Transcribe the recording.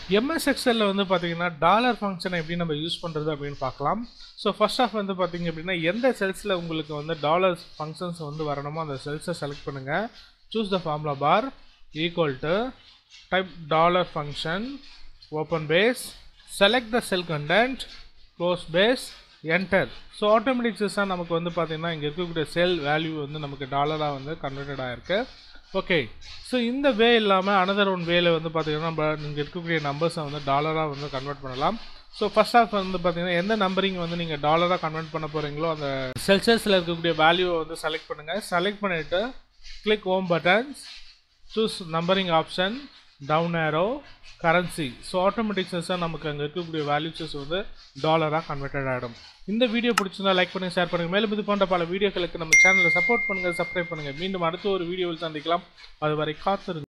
MS எக்ஸலில் வந்து பார்த்தீங்கன்னா dollar ஃபங்க்ஷனை எப்படி நம்ம யூஸ் பண்ணுறது அப்படின்னு பார்க்கலாம் ஸோ ஃபர்ஸ்ட் ஆஃப் வந்து பார்த்தீங்க அப்படின்னா எந்த செல்ஸில் உங்களுக்கு வந்து டாலர் ஃபங்க்ஷன்ஸ் வந்து வரணுமோ அந்த செல்ஸை செலக்ட் பண்ணுங்கள் choose the formula bar equal to type dollar function open brace select the cell content close brace enter so automatic system நமக்கு வந்து பார்த்தீங்கன்னா இங்கே இருக்கக்கூடிய செல் வேல்யூ வந்து நமக்கு டாலராக வந்து கன்வெர்டட் ஆகிருக்கு ஓகே ஸோ இந்த வே இல்லாமல் அனதர் ஒன் வேல வந்து பார்த்தீங்கன்னா நம்ம இங்கே இருக்கக்கூடிய நம்பர்ஸை வந்து டாலராக வந்து கன்வெர்ட் பண்ணலாம் ஸோ ஃபர்ஸ்ட் ஆஃப் வந்து பார்த்தீங்கன்னா எந்த நம்பரிங் வந்து நீங்கள் டாலராக கன்வெர்ட் பண்ண போகிறீங்களோ அந்த செல்சியஸில் இருக்கக்கூடிய வேல்யூவை வந்து செலக்ட் பண்ணுங்கள் செலக்ட் பண்ணிவிட்டு click home buttons choose numbering option down arrow currency so automatic சென்ஸாக நமக்கு அங்கே இருக்கக்கூடிய வேல்யூஸஸ் வந்து டாலராக கன்வெர்டட் ஆகிடும் இந்த வீடியோ பிடிச்சிருந்தா லைக் பண்ணி ஷேர் பண்ணுங்கள் மேலும் இது போன்ற பல வீடியோக்களுக்கு நம்ம சேனலை சப்போர்ட் பண்ணுங்கள் சப்ஸ்கிரைப் பண்ணுங்கள் மீண்டும் அடுத்த ஒரு வீடியோவில் சந்திக்கலாம் அதுவரை காத்திருங்க